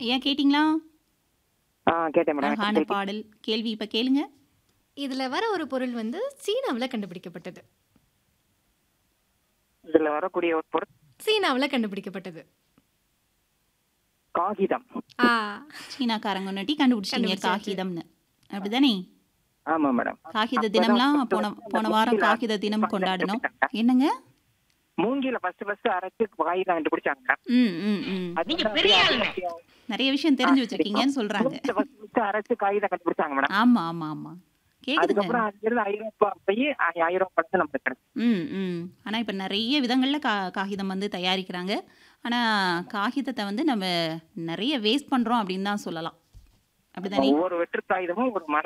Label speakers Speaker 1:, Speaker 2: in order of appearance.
Speaker 1: ஐயா கேட்டிங்களா
Speaker 2: ஆ கேட்டேன் மேடம்
Speaker 1: அழகான பாடல் கேள்வி இப்ப கேளுங்க
Speaker 3: இதுல வர ஒரு பொருள் வந்து சீனாவுல கண்டுபிடிக்கப்பட்டது
Speaker 2: இதுல வரக்கூடிய ஒரு பொருள்
Speaker 3: சீனாவுல கண்டுபிடிக்கப்பட்டது
Speaker 2: காகிதம்
Speaker 3: ஆ
Speaker 1: சீனாக்காரங்க ஒன்னாட்டி கண்டுபிடிச்சிட்டீங்க
Speaker 3: கண்டுபிடிச்சாச்சு.
Speaker 1: காகிதம்னு அப்படிதானே
Speaker 2: ஆமா மேடம்
Speaker 1: காகித தினம்லாம் போன போன வாரம் காகித தினம் கொண்டாடினோம் என்னங்க
Speaker 2: மூங்கில ஃபர்ஸ்ட் ஃபர்ஸ்ட் அரைச்சு காகிதம் கண்டுபிடிச்சாங்க மேடம்
Speaker 1: ம் ம் ம்
Speaker 2: நீங்க பெரிய
Speaker 1: நிறைய விஷயம் தெரிஞ்சு வச்சிருக்கீங்கன்னு சொல்றாங்க
Speaker 2: ஃபர்ஸ்ட் ஃபர்ஸ்ட் அரைச்சு காகிதம் கண்டுபிடிச்சாங்க மேடம்
Speaker 1: ஆமா ஆமா ஆமா கேக்குதுங்க
Speaker 2: அதுக்கப்புறம் அங்க இருந்து ஐரோப்பா போய் ஐ- ஐரோப்பா வந்து நமக்கு கிடைக்கும்
Speaker 1: ம் ம் ஆனால் இப்போ நிறைய விதங்களில் கா காகிதம் வந்து தயாரிக்கிறாங்க ஆனால் காகிதத்தை வந்து நம்ம நிறைய வேஸ்ட் பண்ணுறோம் அப்படின்னு தான் சொல்லலாம் அப்படிதானே
Speaker 2: ஒவ்வொரு வெற்று காகிதமும் ஒரு மர